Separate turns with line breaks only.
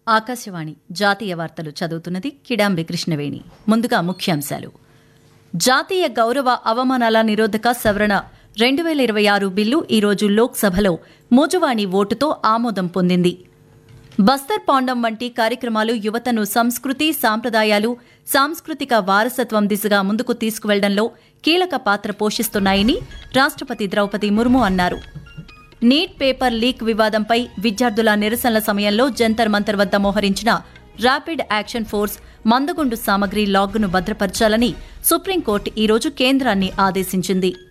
ఆకాశవాణి జాతీయ వార్తలు చదువుతున్నది కిడాంబి కృష్ణవేణి ముందుగా ముఖ్యాంశాలు జాతీయ గౌరవ అవమానాల నిరోధక సవరణ రెండు వేల ఇరవై ఆరు బిల్లు ఈరోజు లోక్సభలో మోజువాణి ఓటుతో ఆమోదం పొందింది బస్తర్ పాండం వంటి కార్యక్రమాలు యువతను సంస్కృతి సాంప్రదాయాలు సాంస్కృతిక వారసత్వం దిశగా ముందుకు తీసుకువెళ్లడంలో కీలక పాత్ర పోషిస్తున్నాయని రాష్ట్రపతి ద్రౌపది ముర్ము అన్నారు నీట్ పేపర్ లీక్ వివాదంపై విద్యార్థుల నిరసనల సమయంలో జంతర్ మంతర్ వద్ద మోహరించిన ర్యాపిడ్ యాక్షన్ ఫోర్స్ మందుగుండు సామగ్రి లాగ్ను భద్రపరచాలని సుప్రీంకోర్టు ఈరోజు కేంద్రాన్ని ఆదేశించింది